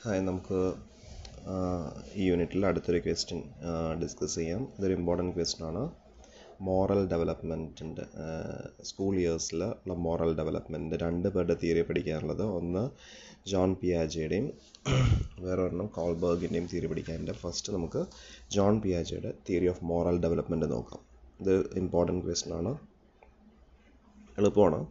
Hi നമുക്ക് ഈ യൂണിറ്റിൽ അടുത്തൊരു ക്വസ്റ്റ്യൻ ഡിസ്കസ് ചെയ്യാം ഇതൊരു ഇമ്പോർട്ടൻറ്റ് ക്വസ്റ്റ്യൻ ആണ് മോറൽ ഡെവലപ്മെൻറ്റിൻ്റെ സ്കൂൾ ഇയേഴ്സിൽ ഉള്ള മോറൽ ഡെവലപ്മെൻറ്റ് രണ്ട് പേരുടെ തിയറി പഠിക്കാനുള്ളത് ഒന്ന് ജോൺ പിയാജയുടെയും വേറെ ഒരെണ്ണം കോൾബർഗിൻ്റെയും തിയറി പഠിക്കാനുണ്ട് ഫസ്റ്റ് നമുക്ക് ജോൺ പിയാജയുടെ തിയറി ഓഫ് മോറൽ ഡെവലപ്മെൻറ്റ് നോക്കാം ഇത് ഇമ്പോർട്ടൻറ്റ് ക്വസ്റ്റ്യൻ ആണ് എളുപ്പമാണ്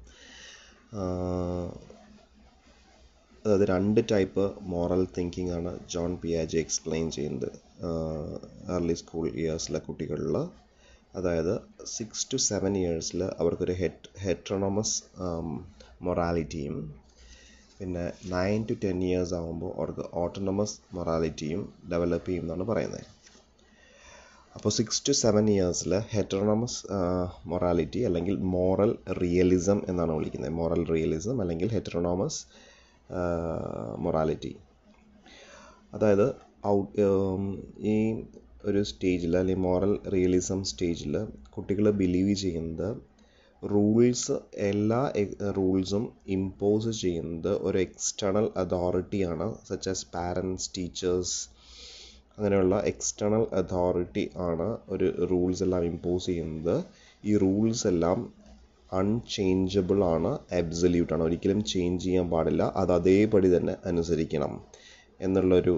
അതായത് രണ്ട് ടൈപ്പ് മോറൽ തിങ്കിങ് ആണ് ജോൺ പിയാജെ എക്സ്പ്ലെയിൻ ചെയ്യുന്നത് ഏർലി സ്കൂൾ ഇയേഴ്സിലെ കുട്ടികളിൽ അതായത് സിക്സ് ടു സെവൻ ഇയേഴ്സിൽ അവർക്കൊരു ഹെറ്റ് ഹെട്രോണമസ് മൊറാലിറ്റിയും പിന്നെ നയൻ ടു ടെൻ ഇയേഴ്സ് ആകുമ്പോൾ അവർക്ക് ഓട്ടോണമസ് മൊറാലിറ്റിയും ഡെവലപ്പ് ചെയ്യും എന്നാണ് പറയുന്നത് അപ്പോൾ സിക്സ് ടു സെവൻ ഇയേഴ്സിൽ ഹെറ്ററോണമസ് മൊറാലിറ്റി അല്ലെങ്കിൽ മോറൽ റിയലിസം എന്നാണ് വിളിക്കുന്നത് മോറൽ റിയലിസം അല്ലെങ്കിൽ ഹെറ്ററോണോമസ് മൊറാലിറ്റി അതായത് ഔട്ട് ഈ ഒരു സ്റ്റേജിൽ അല്ലെങ്കിൽ മോറൽ റിയലിസം സ്റ്റേജിൽ കുട്ടികൾ ബിലീവ് ചെയ്യുന്നത് റൂൾസ് എല്ലാ റൂൾസും ഇമ്പോസ് ചെയ്യുന്നത് ഒരു എക്സ്റ്റേണൽ അതോറിറ്റിയാണ് സച്ച് ആസ് പാരൻസ് ടീച്ചേഴ്സ് അങ്ങനെയുള്ള എക്സ്റ്റേണൽ അതോറിറ്റി ആണ് ഒരു റൂൾസ് എല്ലാം ഇമ്പോസ് ചെയ്യുന്നത് ഈ റൂൾസ് എല്ലാം അൺചേഞ്ചബിൾ ആണ് അബ്സല്യൂട്ട് ആണ് ഒരിക്കലും ചേഞ്ച് ചെയ്യാൻ പാടില്ല അത് അതേപടി തന്നെ അനുസരിക്കണം എന്നുള്ളൊരു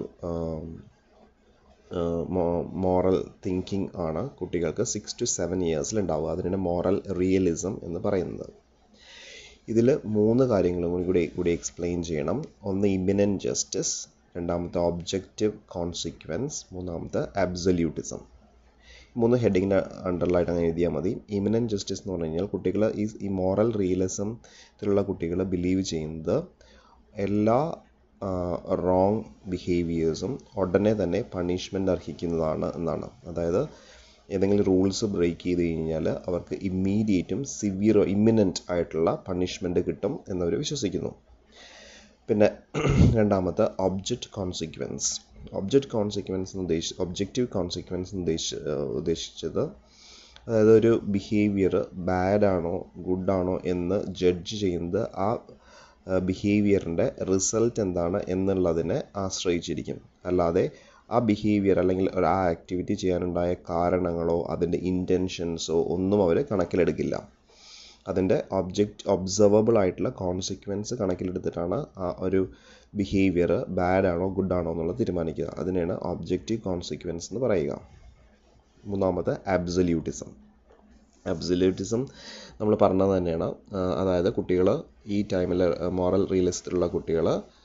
മോറൽ തിങ്കിങ് ആണ് കുട്ടികൾക്ക് സിക്സ് ടു സെവൻ ഇയേഴ്സിൽ ഉണ്ടാവുക അതിനാണ് മോറൽ റിയലിസം എന്ന് പറയുന്നത് ഇതിൽ മൂന്ന് കാര്യങ്ങളും കൂടി കൂടി എക്സ്പ്ലെയിൻ ചെയ്യണം ഒന്ന് ഇമിനൻറ്റ് ജസ്റ്റിസ് രണ്ടാമത്തെ ഒബ്ജക്റ്റീവ് കോൺസിക്വൻസ് മൂന്നാമത്തെ അബ്സല്യൂട്ടിസം മൂന്ന് ഹെഡിങ്ങിൻ്റെ അണ്ടറിലായിട്ട് അങ്ങനെ എഴുതിയാൽ മതി ഇമിനൻറ്റ് ജസ്റ്റിസ് എന്ന് പറഞ്ഞു കഴിഞ്ഞാൽ കുട്ടികൾ ഈ ഈ മോറൽ റിയലിസത്തിലുള്ള കുട്ടികൾ ബിലീവ് ചെയ്യുന്നത് എല്ലാ റോങ് ബിഹേവിയേഴ്സും ഉടനെ തന്നെ പണിഷ്മെൻ്റ് അർഹിക്കുന്നതാണ് എന്നാണ് അതായത് ഏതെങ്കിലും റൂൾസ് ബ്രേക്ക് ചെയ്ത് കഴിഞ്ഞാൽ അവർക്ക് ഇമ്മീഡിയറ്റും സിവിയറോ ഇമ്മിനൻ്റ് ആയിട്ടുള്ള പണിഷ്മെൻറ്റ് കിട്ടും എന്നവർ വിശ്വസിക്കുന്നു പിന്നെ രണ്ടാമത്തെ ഒബ്ജക്റ്റ് കോൺസിക്വൻസ് ഒബ്ജക്റ്റ് കോൺസിക്വൻസ് എന്ന് ഉദ്ദേശിച്ച് ഒബ്ജക്റ്റീവ് കോൺസിക്വൻസ് ഉദ്ദേശിച്ച് ഉദ്ദേശിച്ചത് അതായത് ഒരു ബിഹേവിയർ ബാഡാണോ ഗുഡാണോ എന്ന് ജഡ്ജ് ചെയ്യുന്നത് ആ ബിഹേവിയറിൻ്റെ റിസൾട്ട് എന്താണ് എന്നുള്ളതിനെ ആശ്രയിച്ചിരിക്കും അല്ലാതെ ആ ബിഹേവിയർ അല്ലെങ്കിൽ ആ ആക്ടിവിറ്റി ചെയ്യാനുണ്ടായ കാരണങ്ങളോ അതിൻ്റെ ഇൻറ്റൻഷൻസോ ഒന്നും അവർ കണക്കിലെടുക്കില്ല അതിൻ്റെ ഒബ്ജക്റ്റ് ഒബ്സർവബിൾ ആയിട്ടുള്ള കോൺസിക്വൻസ് കണക്കിലെടുത്തിട്ടാണ് ആ ഒരു ബിഹേവിയർ ബാഡ് ആണോ ഗുഡ് ആണോ എന്നുള്ളത് തീരുമാനിക്കുക അതിനെയാണ് ഒബ്ജക്റ്റീവ് കോൺസിക്വൻസ് എന്ന് പറയുക മൂന്നാമത്തെ അബ്സല്യൂട്ടിസം അബ്സല്യൂട്ടിസം നമ്മൾ പറഞ്ഞത് തന്നെയാണ് അതായത് കുട്ടികൾ ഈ ടൈമിൽ മോറൽ റിയലിസ്റ്റിലുള്ള കുട്ടികൾ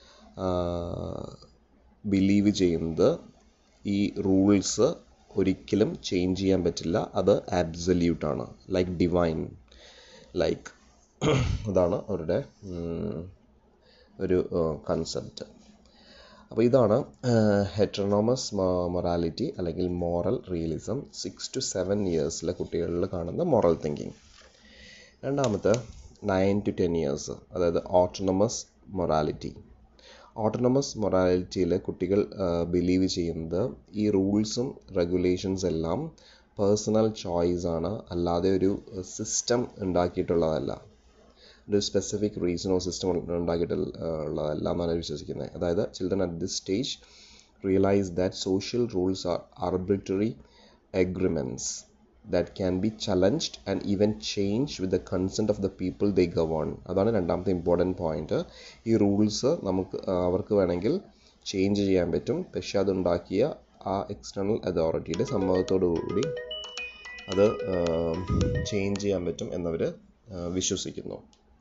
ബിലീവ് ചെയ്യുന്നത് ഈ റൂൾസ് ഒരിക്കലും ചേഞ്ച് ചെയ്യാൻ പറ്റില്ല അത് ആബ്സല്യൂട്ടാണ് ലൈക്ക് ഡിവൈൻ ലൈക്ക് അതാണ് അവരുടെ ഒരു കൺസെപ്റ്റ് അപ്പോൾ ഇതാണ് ഹെട്രോണോമസ് മൊറാലിറ്റി അല്ലെങ്കിൽ moral realism six to seven ഇയേഴ്സിലെ കുട്ടികളിൽ കാണുന്ന മോറൽ തിങ്കിങ് രണ്ടാമത്തെ നയൻ ടു ടെൻ ഇയേഴ്സ് അതായത് ഓട്ടോണമസ് മൊറാലിറ്റി ഓട്ടോണമസ് മൊറാലിറ്റിയിൽ കുട്ടികൾ ബിലീവ് ചെയ്യുന്നത് ഈ റൂൾസും റെഗുലേഷൻസ് എല്ലാം പേഴ്സണൽ ചോയ്സ് ആണ് അല്ലാതെ ഒരു സിസ്റ്റം ഉണ്ടാക്കിയിട്ടുള്ളതല്ല ഒരു സ്പെസിഫിക് റീസണോ സിസ്റ്റം ഉണ്ടാക്കിയിട്ടുള്ളതല്ല എന്നാണ് വിശ്വസിക്കുന്നത് അതായത് children at this stage realise that social rules are arbitrary agreements that can be challenged and even change with the consent of the people they govern അതാണ് രണ്ടാമത്തെ important point ഈ rules നമുക്ക് അവർക്ക് വേണമെങ്കിൽ change ചെയ്യാൻ പറ്റും പക്ഷെ അതുണ്ടാക്കിയ ആ എക്സ്റ്റേണൽ അതോറിറ്റിയുടെ സമ്മതത്തോടു കൂടി അത് ചേഞ്ച് ചെയ്യാൻ പറ്റും എന്നവർ വിശ്വസിക്കുന്നു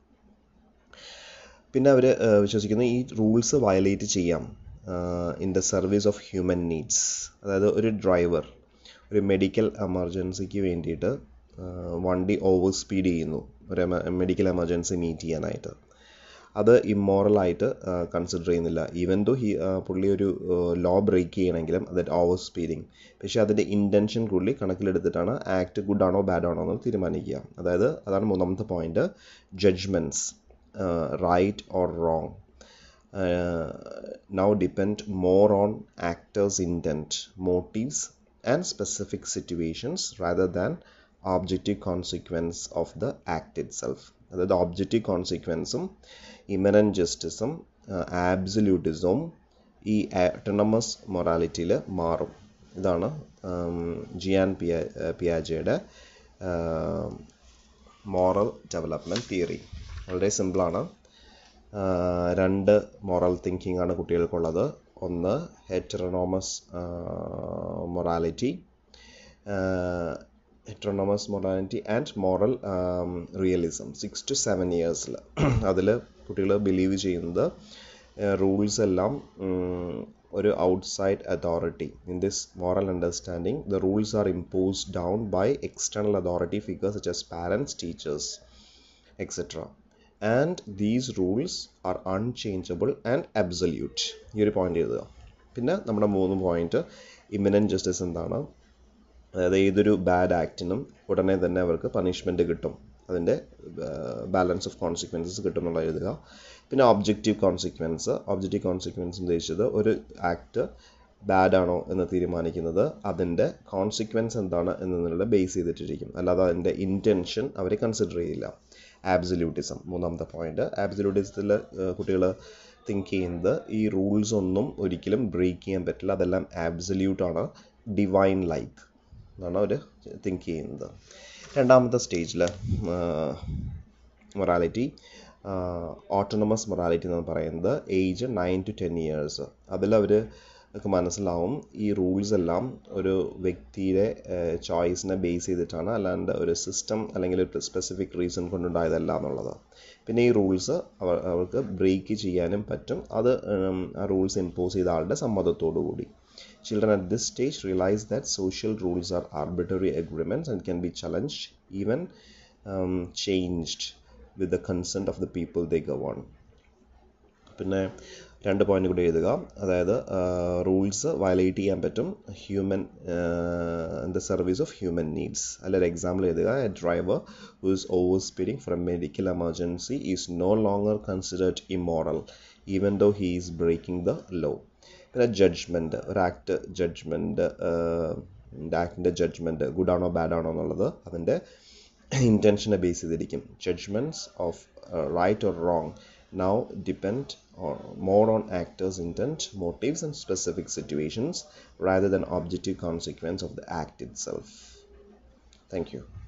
പിന്നെ അവർ വിശ്വസിക്കുന്നു ഈ റൂൾസ് വയലേറ്റ് ചെയ്യാം in the service of human needs അതായത് ഒരു ഡ്രൈവർ ഒരു മെഡിക്കൽ എമർജൻസിക്ക് വേണ്ടിയിട്ട് വണ്ടി ഓവർ സ്പീഡ് ചെയ്യുന്നു ഒരു മെഡിക്കൽ എമർജൻസി മീറ്റ് ചെയ്യാനായിട്ട് അത് ഇമ്മോറലായിട്ട് കൺസിഡർ ചെയ്യുന്നില്ല ഈവൻ ദോ ഹി പുള്ളി ഒരു ലോ ബ്രേക്ക് ചെയ്യണമെങ്കിലും അത് ഓവർ സ്പീഡിങ് പക്ഷേ അതിൻ്റെ ഇൻറ്റൻഷൻ കൂടി കണക്കിലെടുത്തിട്ടാണ് ആക്ട് ഗുഡ് ആണോ ബാഡ് ആണോ എന്ന് തീരുമാനിക്കുക അതായത് അതാണ് മൂന്നാമത്തെ point judgements right or wrong now depend more on actors intent motives and specific situations rather than objective consequence of the act itself അതായത് ഒബ്ജക്റ്റീവ് കോൺസിക്വൻസും ഇമനൻ ജസ്റ്റിസും ആബ്സല്യൂട്ടിസവും ഈ ആട്ടണമസ് മൊറാലിറ്റിയിൽ മാറും ഇതാണ് ജിയാൻ പിയാ പിയാജയുടെ മോറൽ ഡെവലപ്മെൻറ്റ് തിയറി വളരെ സിമ്പിളാണ് രണ്ട് മോറൽ തിങ്കിങ് ആണ് കുട്ടികൾക്കുള്ളത് ഒന്ന് heteronomous morality heteronomous morality and moral realism six to seven ഇയേഴ്സിൽ അതിൽ കുട്ടികൾ ബിലീവ് ചെയ്യുന്നത് റൂൾസ് എല്ലാം ഒരു outside authority in this moral understanding the rules are imposed down by external authority figures such as parents teachers etcetera and these rules are unchangeable and absolute ഈ ഒരു point എഴുതുക പിന്നെ നമ്മുടെ മൂന്ന് പോയിന്റ് ഇമിനൻറ്റ് ജസ്റ്റിസ് എന്താണ് അതായത് ഏതൊരു bad ആക്ടിനും ഉടനെ തന്നെ അവർക്ക് പണിഷ്മെൻറ്റ് കിട്ടും അതിൻ്റെ ബാലൻസ് ഓഫ് കോൺസിക്വൻസസ് കിട്ടും എന്നുള്ള എഴുതുക പിന്നെ ഒബ്ജക്റ്റീവ് കോൺസിക്വൻസ് ഒബ്ജക്റ്റീവ് കോൺസിക്വൻസ് ഉദ്ദേശിച്ചത് ഒരു ആക്ട് ബാഡ് ആണോ എന്ന് തീരുമാനിക്കുന്നത് അതിൻ്റെ കോൺസിക്വൻസ് എന്താണ് എന്നതിനുള്ള ബേസ് ചെയ്തിട്ടിരിക്കും അല്ലാതെ അതിൻ്റെ ഇൻറ്റൻഷൻ അവർ കൺസിഡർ ചെയ്യില്ല ആബ്സല്യൂട്ടിസം മൂന്നാമത്തെ പോയിന്റ് ആബ്സല്യൂട്ടിസത്തിൽ കുട്ടികൾ തിങ്ക് ചെയ്യുന്നത് ഈ റൂൾസ് ഒന്നും ഒരിക്കലും ബ്രേക്ക് ചെയ്യാൻ പറ്റില്ല അതെല്ലാം ആബ്സല്യൂട്ടാണ് ഡിവൈൻ ലൈക്ക് എന്നാണ് അവർ തിങ്ക് ചെയ്യുന്നത് രണ്ടാമത്തെ സ്റ്റേജിൽ മൊറാലിറ്റി ഓട്ടോണമസ് മൊറാലിറ്റി എന്ന് പറയുന്നത് age nine to ten years അതിലവർ ഒക്കെ മനസ്സിലാവും ഈ റൂൾസ് എല്ലാം ഒരു വ്യക്തിയുടെ ചോയ്സിനെ ബേസ് ചെയ്തിട്ടാണ് അല്ലാണ്ട് ഒരു സിസ്റ്റം അല്ലെങ്കിൽ ഒരു സ്പെസിഫിക് റീസൺ കൊണ്ടുണ്ടായതല്ല എന്നുള്ളത് പിന്നെ ഈ റൂൾസ് അവർ അവർക്ക് ബ്രേക്ക് ചെയ്യാനും പറ്റും അത് ആ റൂൾസ് ഇമ്പോസ് ചെയ്ത ആളുടെ സമ്മതത്തോടു കൂടി Children at this stage realize that social rules are arbitrary agreements and can be challenged, even um, changed with the consent of the people they govern. പിന്നെ രണ്ട് പോയിന്റ് കൂടി എഴുതുക അതായത് റൂൾസ് വയലേറ്റ് ചെയ്യാൻ പറ്റും human in the service of human needs അതിലൊരു example എഴുതുക a driver who is over speeding from medical emergency is no longer considered immoral even though he is breaking the law പിന്നെ judgement ഒരു act judgement ആക്ടിൻ്റെ judgement good ആണോ bad ആണോ എന്നുള്ളത് അതിൻ്റെ ഇൻറ്റൻഷനെ ബേസ് ചെയ്തിരിക്കും judgements of right or wrong now depend on, more on actors' intent, motives, and specific situations rather than objective consequence of the act itself. Thank you.